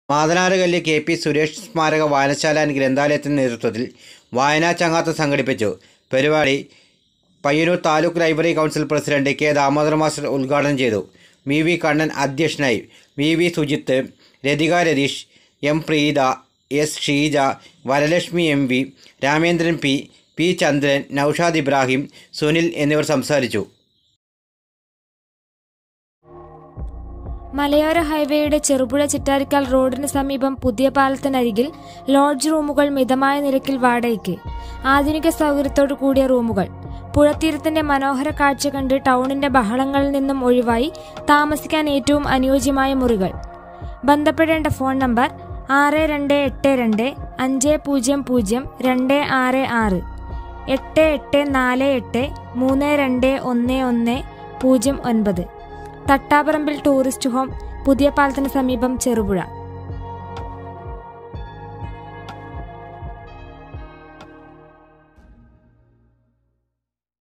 മാതനാറുകല്ല് K P Suresh സ്മാരക വായനശാല and ഗ്രന്ഥാലയത്തിൻ്റെ നേതൃത്വത്തിൽ വായനാ ചങ്ങാത്തം സംഘടിപ്പിച്ചു പരിപാടി Payyannur taluk library council president K Damodara master ഉദ്ഘാടനം ചെയ്തു വി വി കണ്ണൻ അധ്യക്ഷനായി V V Sujith Rathika Ratheesh M Preetha S Sheeja Varalakshmi M V Ramendran P P Chandran Naushad Ibrahim Sunil എന്നിവർ സംസാരിച്ചു മലയോര ഹൈവേയുടെ ചെറുപുഴ ചിറ്റാരിക്കാൽ റോഡിന് സമീപം പുതിയ പാലത്തിനരികിൽ ലോഡ്ജ് റൂമുകൾ മിതമായ നിരക്കിൽ വാടകയ്ക്ക് ആധുനിക സൗകര്യത്തോടു കൂടിയ റൂമുകൾ പുഴത്തീരത്തിന്റെ മനോഹര കാഴ്ച കണ്ട് ടൗണിന്റെ ബഹളങ്ങളിൽ നിന്നും ഒഴിവായി താമസിക്കാൻ ഏറ്റവും അനുയോജ്യമായ മുറികൾ ബന്ധപ്പെടേണ്ട ഫോൺ നമ്പർ ആറ് രണ്ട് എട്ട് രണ്ട് അഞ്ച് പൂജ്യം പൂജ്യം രണ്ട് ആറ് ആറ് എട്ട് എട്ട് നാല് എട്ട് മൂന്ന് രണ്ട് ഒന്ന് ഒന്ന് പൂജ്യം ഒൻപത് തട്ടാപറമ്പിൽ ടൂറിസ്റ്റ് ഹോം പുതിയ പാലത്തിന് സമീപം ചെറുപുഴ